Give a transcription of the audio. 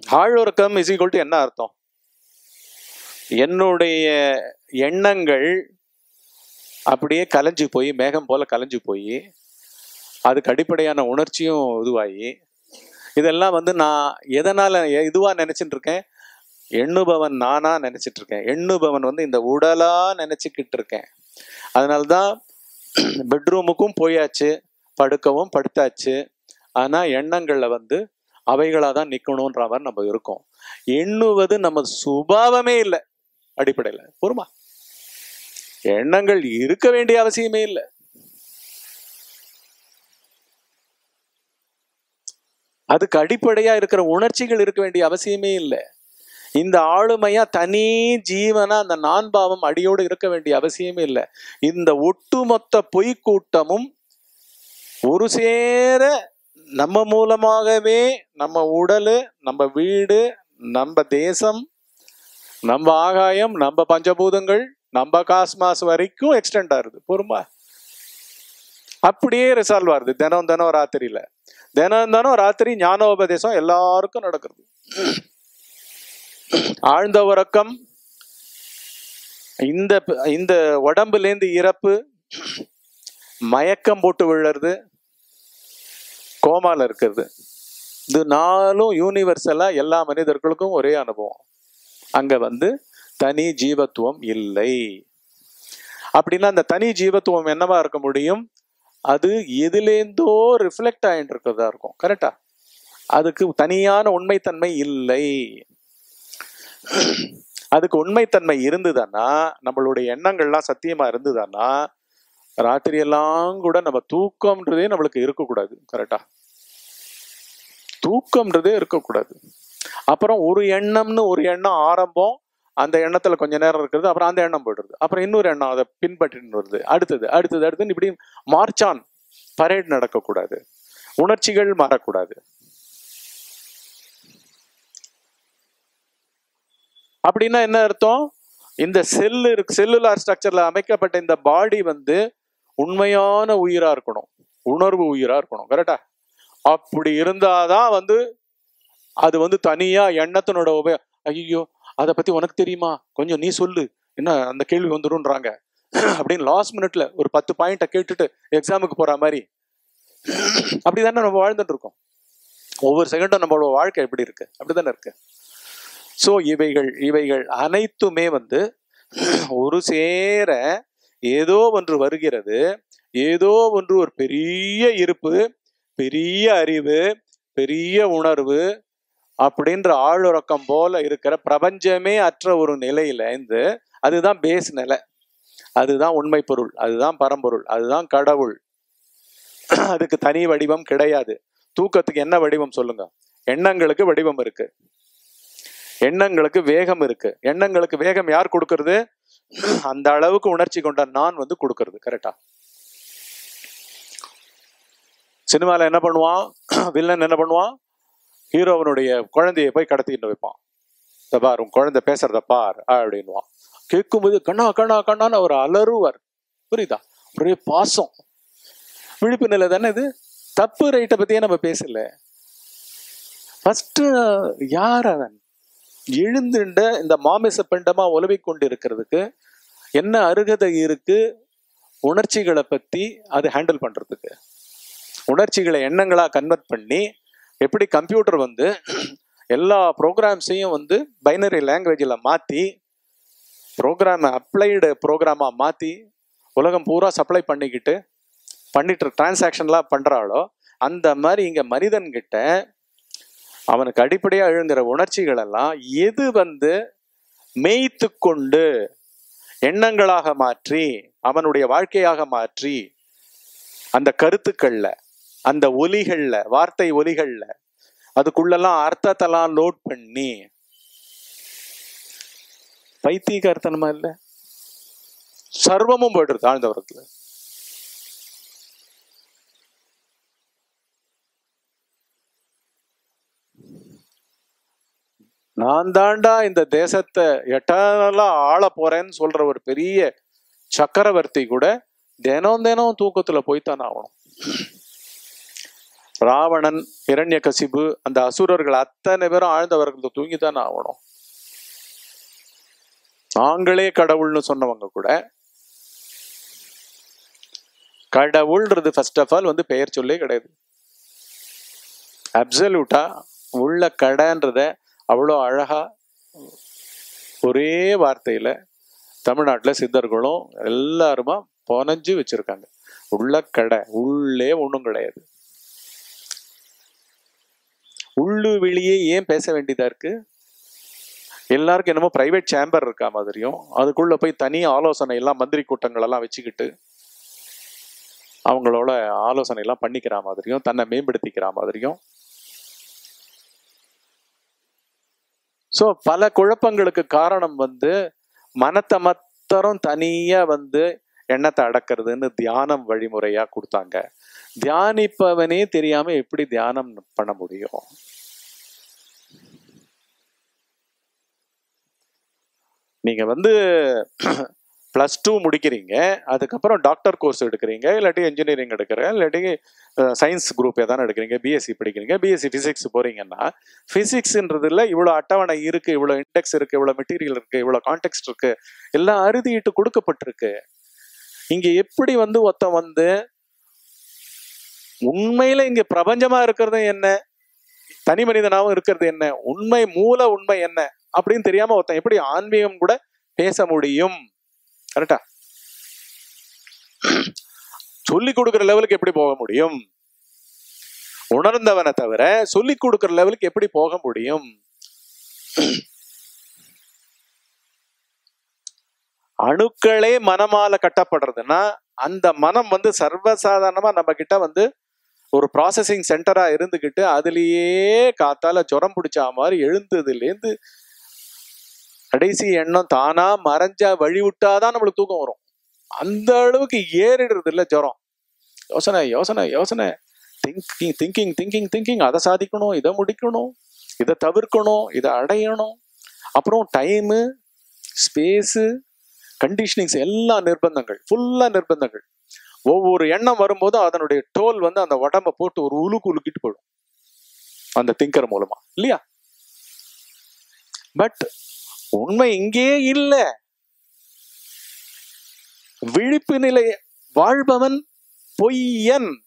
ஆழ்வுறக்கம் is equal to என்ன அர்த்தம் என்னுடைய எண்ணங்கள் அப்படியே கலைஞ்சு போய் மேகம் போல கலைஞ்சு போய் அதுக்கு அடிப்படையான உணர்ச்சியும் இதுவாகி இதெல்லாம் வந்து நான் எதனால எ- இதுவா நினைச்சிட்டு இருக்கேன் எண்ணுபவன் நானா நினைச்சிட்டு இருக்கேன் எண்ணுபவன் வந்து இந்த உடலா நினைச்சுக்கிட்டு இருக்கேன் அதனால்தான் பெட்ரூமுக்கும் போயாச்சு படுக்கவும் படுத்தாச்சு ஆனா எண்ணங்கள்ல வந்து அவைகளா தான் நிக்கணும்ன்ற மாதிரி நம்ம இருக்கோம் எண்ணுவது நம்ம சுபாவமே இல்லை அடிப்படையில பொறுமா எண்ணங்கள் இருக்க வேண்டிய அவசியமே இல்லை அதுக்கு அடிப்படையா இருக்கிற உணர்ச்சிகள் இருக்க வேண்டிய அவசியமே இல்லை இந்த ஆளுமையா தனி ஜீவனா அந்த நான் பாவம் அடியோடு இருக்க வேண்டிய அவசியமே இல்லை இந்த ஒட்டுமொத்த பொய்க்கூட்டமும் ஒரு சேர நம்ம மூலமாகவே நம்ம உடலு நம்ம வீடு நம்ம தேசம் நம்ம ஆகாயம் நம்ம பஞ்சபூதங்கள் நம்ம காஸ்மாஸ் வரைக்கும் எக்ஸ்டெண்ட் ஆகுது பொறுமா அப்படியே ரிசால்வ் ஆகுது தினம் தினம் ராத்திரியில தினம் தினம் ராத்திரி ஞானோபதேசம் எல்லாருக்கும் நடக்கிறது ஆழ்ந்த உறக்கம் இந்த இந்த உடம்புலேருந்து இறப்பு மயக்கம் போட்டு விழுறது கோமால இருக்கிறது இது நாலும் யூனிவர்சலா எல்லா மனிதர்களுக்கும் ஒரே அனுபவம் அங்க வந்து தனி ஜீவத்துவம் இல்லை அப்படின்னா அந்த தனி ஜீவத்துவம் என்னவா இருக்க முடியும் அது எதுலேருந்தோ ரிஃப்ளெக்ட் ஆயிட்டு இருக்கிறதா இருக்கும் கரெக்டா அதுக்கு தனியான உண்மைத்தன்மை இல்லை அதுக்கு உண்மைத்தன்மை இருந்ததுன்னா நம்மளுடைய எண்ணங்கள்லாம் சத்தியமா இருந்ததுன்னா ராத்திரி எல்லாம் கூட நம்ம தூக்கம்ன்றதே நம்மளுக்கு இருக்கக்கூடாது கரெக்டா தூக்கம்ன்றதே இருக்கக்கூடாது அப்புறம் ஒரு எண்ணம்னு ஒரு எண்ணம் ஆரம்பம் அந்த எண்ணத்துல கொஞ்ச நேரம் இருக்கிறது அப்புறம் அந்த எண்ணம் போயிடுறது அப்புறம் இன்னொரு எண்ணம் அதை பின்பற்றின்னு வருது அடுத்தது அடுத்தது அடுத்தது இப்படி மார்ச் ஆன் பரேட் நடக்கக்கூடாது உணர்ச்சிகள் மாறக்கூடாது அப்படின்னா என்ன அர்த்தம் இந்த செல்லு இருக்கு செல்லுலார் ஸ்ட்ரக்சர்ல அமைக்கப்பட்ட இந்த பாடி வந்து உண்மையான உயிரா இருக்கணும் உணர்வு உயிரா இருக்கணும் கரெக்டா அப்படி இருந்தாதான் வந்து அது வந்து தனியா எண்ணத்தினோட உபய ஐயோ அதை பத்தி உனக்கு தெரியுமா கொஞ்சம் நீ சொல்லு என்ன அந்த கேள்வி வந்துரும்ன்றாங்க அப்படின்னு லாஸ்ட் மினிட்ல ஒரு பத்து பாயிண்ட்டை கேட்டுட்டு எக்ஸாமுக்கு போற மாதிரி அப்படிதானே நம்ம வாழ்ந்துட்டு இருக்கோம் ஒவ்வொரு செகண்டும் நம்மளோட வாழ்க்கை எப்படி இருக்கு அப்படிதானே இருக்கு ஸோ இவைகள் இவைகள் அனைத்துமே வந்து ஒரு சேர ஏதோ ஒன்று வருகிறது ஏதோ ஒன்று ஒரு பெரிய இருப்பு பெரிய அறிவு பெரிய உணர்வு அப்படின்ற ஆளுறக்கம் போல இருக்கிற பிரபஞ்சமே அற்ற ஒரு நிலையில இருந்து அதுதான் பேஸ் நிலை அதுதான் உண்மை பொருள் அதுதான் பரம்பொருள் அதுதான் கடவுள் அதுக்கு தனி வடிவம் கிடையாது தூக்கத்துக்கு என்ன வடிவம் சொல்லுங்க எண்ணங்களுக்கு வடிவம் இருக்கு எண்ணங்களுக்கு வேகம் இருக்கு எண்ணங்களுக்கு வேகம் யார் கொடுக்கறது அந்த அளவுக்கு உணர்ச்சி கொண்ட நான் வந்து கொடுக்கறது கரெக்டா சினிமால என்ன பண்ணுவான் வில்லன் என்ன பண்ணுவான் ஹீரோவனுடைய குழந்தைய போய் கடத்திட்டு வைப்பான் இந்த பார் உன் குழந்தை பேசுறத பார் அப்படின்வான் கேட்கும்போது கண்ணா கண்ணா கண்ணான்னு அவர் அலறுவார் புரியுதா ஒரே பாசம் விழிப்பு நிலை தானே இது தப்பு ரைட்டை பத்தியே நம்ம பேசல ஃபர்ஸ்ட் யார் அவன் எழுந்துண்ட இந்த மாமிச பிண்டமா உலவிக் கொண்டு இருக்கிறதுக்கு என்ன அருகதை இருக்கு உணர்ச்சிகளை பத்தி அது ஹேண்டில் பண்றதுக்கு உணர்ச்சிகளை எண்ணங்களா கன்வெர்ட் பண்ணி எப்படி கம்ப்யூட்டர் வந்து எல்லா ப்ரோக்ராம்ஸையும் வந்து பைனரி லாங்குவேஜில் மாற்றி ப்ரோக்ராமை அப்ளைடு ப்ரோக்ராமாக மாற்றி உலகம் பூரா சப்ளை பண்ணிக்கிட்டு பண்ணிட்டு டிரான்சாக்ஷன்லாம் பண்ணுறாளோ அந்த மாதிரி இங்கே மனிதன்கிட்ட அவனுக்கு அடிப்படையாக எழுங்கிற உணர்ச்சிகள் எல்லாம் எது வந்து மேய்த்து கொண்டு எண்ணங்களாக மாற்றி அவனுடைய வாழ்க்கையாக மாற்றி அந்த கருத்துக்கள்ல அந்த ஒலிகள்ல வார்த்தை ஒலிகள்ல அதுக்குள்ளெல்லாம் அர்த்தத்தெல்லாம் லோட் பண்ணி பைத்தியகார்த்தனமா இல்ல சர்வமும் போயிடுறது ஆழ்ந்தவரத்துல நான் தாண்டா இந்த தேசத்தை எட்டர்னலா ஆள போறேன்னு சொல்ற ஒரு பெரிய சக்கரவர்த்தி கூட தினம் தினம் தூக்கத்துல போய்த்தானே ஆகணும் ராவணன் இரண்யகசிபு அந்த அசுரர்கள் அத்தனை பேரும் ஆழ்ந்தவர்கள் தூங்கித்தானே ஆகணும் நாங்களே கடவுள்னு சொன்னவங்க கூட கடவுள்ன்றது ஃபர்ஸ்ட் ஆஃப் ஆல் வந்து பெயர் சொல்லே கிடையாது அப்சல்யூட்டா உள்ள கடைன்றத அவ்வளோ அழகா ஒரே வார்த்தையில தமிழ்நாட்டுல சித்தர்களும் எல்லாருமா புனைஞ்சு வச்சிருக்காங்க உள்ள கடை உள்ளே ஒண்ணும் கிடையாது உள்ளு வெளியே ஏன் பேச வேண்டியதா இருக்கு எல்லாருக்கும் என்னமோ பிரைவேட் சேம்பர் இருக்கா மாதிரியும் அதுக்குள்ள போய் தனி ஆலோசனை எல்லாம் மந்திரி கூட்டங்கள் எல்லாம் வச்சுக்கிட்டு அவங்களோட ஆலோசனை எல்லாம் பண்ணிக்கிற மாதிரியும் தன்னை மேம்படுத்திக்கிற மாதிரியும் ஸோ பல குழப்பங்களுக்கு காரணம் வந்து மனத்தை மத்தரும் தனியா வந்து எண்ணத்தை அடக்கிறதுன்னு தியானம் வழிமுறையா கொடுத்தாங்க தியானிப்பவனே தெரியாம எப்படி தியானம் பண்ண முடியும் நீங்க வந்து ப்ளஸ் டூ முடிக்கிறீங்க அதுக்கப்புறம் டாக்டர் கோர்ஸ் எடுக்கிறீங்க இல்லாட்டி இன்ஜினியரிங் எடுக்கிறீங்க இல்லாட்டி சயின்ஸ் குரூப் எதான எடுக்கிறீங்க பிஎஸ்சி படிக்கிறீங்க பிஎஸ்சி ஃபிசிக்ஸ் போறீங்கன்னா ஃபிசிக்ஸ்ன்றதுல இவ்வளோ அட்டவணை இருக்கு இவ்வளோ இண்டெக்ஸ் இருக்கு இவ்வளோ மெட்டீரியல் இருக்கு இவ்வளோ கான்டெக்ட் இருக்கு எல்லாம் அறுதிட்டு கொடுக்கப்பட்டிருக்கு இங்க எப்படி வந்து ஒருத்தன் வந்து உண்மையில இங்க பிரபஞ்சமா இருக்கிறது என்ன தனி மனிதனாவும் இருக்கிறது என்ன உண்மை மூல உண்மை என்ன அப்படின்னு தெரியாம ஒருத்தன் எப்படி ஆன்மீகம் கூட பேச முடியும் கரெக்டா சொல்லி கொடுக்கிற லெவலுக்கு எப்படி போக முடியும் உணர்ந்தவனை தவிர சொல்லி கொடுக்கிற லெவலுக்கு எப்படி போக முடியும் அணுக்களே மனமால கட்டப்படுறதுன்னா அந்த மனம் வந்து சர்வசாதாரணமா நம்ம கிட்ட வந்து ஒரு ப்ராசஸிங் சென்டரா இருந்துகிட்டு அதுலயே காத்தால ஜுரம் பிடிச்ச மாதிரி எழுந்ததுலேருந்து கடைசி எண்ணம் தானா மறைஞ்சா வழி விட்டாதான் நம்மளுக்கு தூக்கம் வரும் அந்த அளவுக்கு ஏறிடுறது இல்ல ஜுரம் யோசனை யோசனை யோசனை திங்கிங் திங்கிங் திங்கிங் திங்கிங் அதை சாதிக்கணும் இதை முடிக்கணும் இதை தவிர்க்கணும் இதை அடையணும் அப்புறம் டைமு ஸ்பேஸு கண்டிஷனிங்ஸ் எல்லா நிர்பந்தங்கள் ஃபுல்லா நிர்பந்தங்கள் ஒவ்வொரு எண்ணம் வரும்போதும் அதனுடைய டோல் வந்து அந்த உடம்ப போட்டு ஒரு உலுக்கு உலுக்கிட்டு போயிடும் அந்த திங்கர் மூலமா இல்லையா பட் உண்மை இங்கே இல்ல விழிப்பு நிலை வாழ்பவன் பொய்யன்